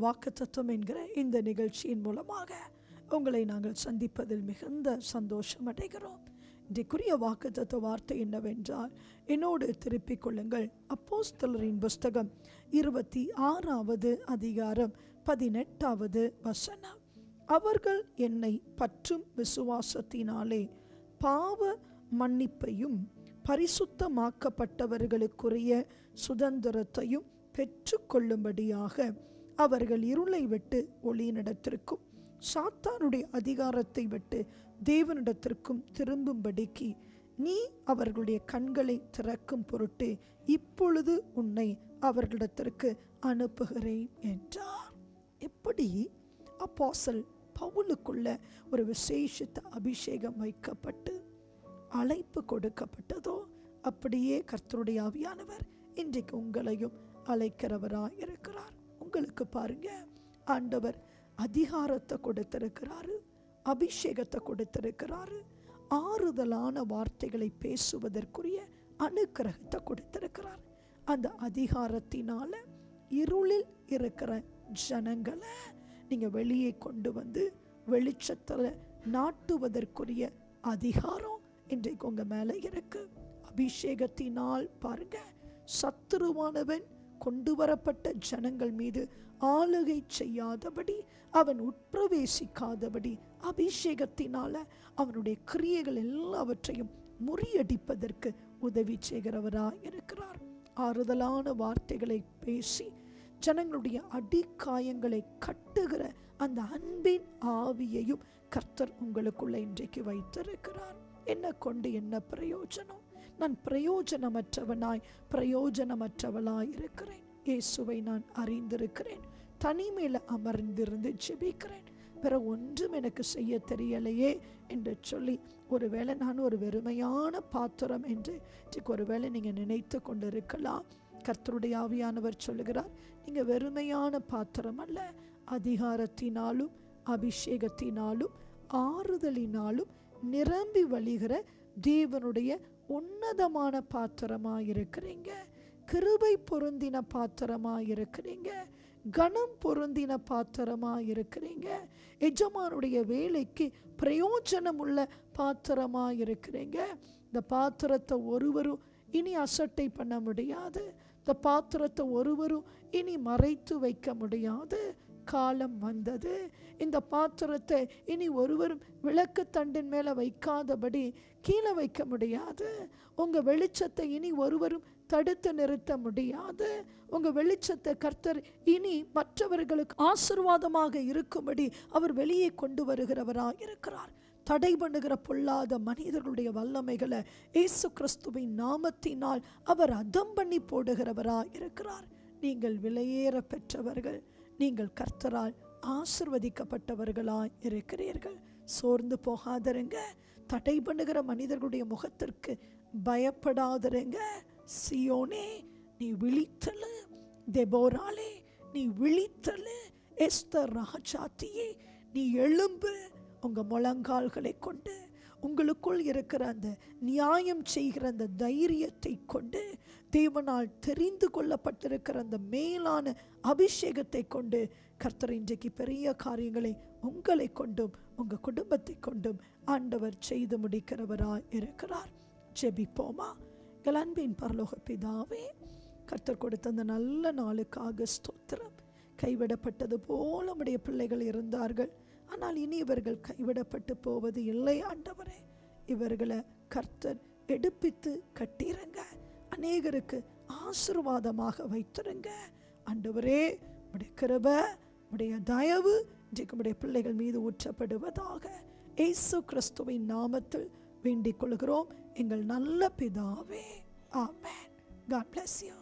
வாக்குத்தத்தம் என்கிற இந்த நிகழ்ச்சியின் மூலமாக உங்களை நாங்கள் சந்திப்பதில் மிகுந்த சந்தோஷம் அடைகிறோம் இன்றைக்குரிய வாக்குத்தத்த வார்த்தை என்னவென்றால் என்னோடு திருப்பிக் கொள்ளுங்கள் அப்போஸ்தலரின் புஸ்தகம் இருபத்தி ஆறாவது அதிகாரம் பதினெட்டாவது வசனம் அவர்கள் என்னை பற்றும் விசுவாசத்தினாலே பாவ மன்னிப்பையும் பரிசுத்தமாக்கப்பட்டவர்களுக்குரிய சுதந்திரத்தையும் பெற்றுக்கொள்ளும்படியாக அவர்கள் இருளை விட்டு ஒளியினிடத்திற்கும் சாத்தானுடைய அதிகாரத்தை விட்டு தேவனிடத்திற்கும் திரும்பும்படிக்கு நீ அவர்களுடைய கண்களை திறக்கும் பொருட்டு இப்பொழுது உன்னை அவர்களிடத்திற்கு அனுப்புகிறேன் என்றார் எப்படி அப்போசல் பவுலுக்குள்ள ஒரு விசேஷித்த அபிஷேகம் வைக்கப்பட்டு அழைப்பு கொடுக்கப்பட்டதோ அப்படியே கர்த்தருடைய ஆவியானவர் இன்றைக்கு உங்களையும் அழைக்கிறவராய் இருக்கிறார் உங்களுக்கு பாருங்க ஆண்டவர் அதிகாரத்தை கொடுத்திருக்கிறாரு அபிஷேகத்தை கொடுத்திருக்கிறாரு ஆறுதலான வார்த்தைகளை பேசுவதற்குரிய அனுக்கிரகத்தை கொடுத்திருக்கிறார் அந்த அதிகாரத்தினால இருளில் இருக்கிற ஜனங்களை நீங்க வெளியே கொண்டு வந்து வெளிச்சத்துல நாட்டுவதற்குரிய அதிகாரம் இன்றைக்கு உங்க மேல இருக்கு அபிஷேகத்தினால் பாருங்க சத்துருவானவன் கொண்டு வரப்பட்ட ஜனங்கள் மீது ஆளுகை செய்யாதபடி அவன் உட்பிரவேசிக்காதபடி அபிஷேகத்தினால அவனுடைய கிரியைகள் எல்லாவற்றையும் முறியடிப்பதற்கு உதவி செய்கிறவராய் இருக்கிறார் ஆறுதலான வார்த்தைகளை பேசி ஜனங்களுடைய அடிக்காயங்களை கட்டுகிற அந்த அன்பின் ஆவியையும் கர்த்தர் உங்களுக்குள்ள இன்றைக்கு வைத்திருக்கிறார் என்ன கொண்டு என்ன பிரயோஜனம் நான் பிரயோஜனமற்றவனாய் பிரயோஜனமற்றவளாய் இருக்கிறேன் இயேசுவை நான் அறிந்திருக்கிறேன் தனிமையில அமர்ந்திருந்து ஜெபிக்கிறேன் பிற ஒன்றும் எனக்கு செய்ய தெரியலையே என்று சொல்லி ஒருவேளை நான் ஒரு வெறுமையான பாத்திரம் என்று இன்றைக்கு ஒருவேளை நீங்க நினைத்து கொண்டிருக்கலாம் கர்த்தருடைய ஆவியானவர் சொல்லுகிறார் நீங்க வெறுமையான பாத்திரம் அல்ல அதிகாரத்தினாலும் அபிஷேகத்தினாலும் ஆறுதலினாலும் நிரம்பி வழிகிற தேவனுடைய உன்னதமான பாத்திரமாயிருக்கிறீங்க கிருபை பொருந்தின பாத்திரமாயிருக்கிறீங்க கணம் பொருந்தின பாத்திரமாயிருக்கிறீங்க எஜமானுடைய வேலைக்கு பிரயோஜனம் உள்ள பாத்திரமாயிருக்கிறீங்க இந்த பாத்திரத்தை ஒருவரும் இனி அசட்டை பண்ண முடியாது இந்த பாத்திரத்தை ஒருவரும் இனி மறைத்து வைக்க முடியாது காலம் வந்தது இந்த பாத்திரத்தை இனி ஒருவரும் விளக்கு தண்டின் மேல வைக்காதபடி கீழே வைக்க முடியாது உங்க வெளிச்சத்தை இனி ஒருவரும் தடுத்து நிறுத்த முடியாது உங்க வெளிச்சத்தை கர்த்தர் இனி மற்றவர்களுக்கு ஆசிர்வாதமாக இருக்கும்படி அவர் வெளியே கொண்டு வருகிறவராக இருக்கிறார் தடை பண்ணுகிற பொல்லாத மனிதர்களுடைய வல்லமைகளை இயேசு கிறிஸ்துவின் நாமத்தினால் அவர் அதம் பண்ணி போடுகிறவராய் இருக்கிறார் நீங்கள் விலையேற பெற்றவர்கள் நீங்கள் கர்த்தரால் ஆசிர்வதிக்கப்பட்டவர்களாய் இருக்கிறீர்கள் சோர்ந்து போகாதருங்க தடை பண்ணுகிற மனிதர்களுடைய முகத்திற்கு பயப்படாதருங்க சியோனே நீ விழித்தலு தெபோராலே நீ விழித்தலு எஸ்தர் ராஜாத்தியே நீ எழும்பு உங்க முழங்கால்களை கொண்டு உங்களுக்குள் இருக்கிற அந்த நியாயம் செய்கிற அந்த தைரியத்தை கொண்டு தேவனால் தெரிந்து கொள்ளப்பட்டிருக்கிற அந்த மேலான அபிஷேகத்தை கொண்டு கர்த்தர் இன்றைக்கு பெரிய காரியங்களை உங்களை கொண்டும் உங்க குடும்பத்தை கொண்டும் ஆண்டவர் செய்து முடிக்கிறவராய் இருக்கிறார் ஜெபிப்போமா எங்கள் அன்பின் பரலோக பிதாவே கர்த்தர் கொடுத்த அந்த நல்ல நாளுக்காக ஸ்தோத்திரம் கைவிடப்பட்டது போல உடைய பிள்ளைகள் இருந்தார்கள் ஆனால் இனி இவர்கள் கைவிடப்பட்டு போவது இல்லை ஆண்டவரே இவர்களை கர்த்தர் எடுப்பித்து கட்டிருங்க அநேகருக்கு ஆசிர்வாதமாக வைத்திருங்க ஆண்டவரே உடைய கிருப உடைய தயவு இன்றைக்கு உடைய பிள்ளைகள் மீது ஊற்றப்படுவதாக இயேசு கிறிஸ்துவின் நாமத்தில் வேண்டிக் கொள்கிறோம் எங்கள் நல்ல பிதாவே ஆமென் God bless you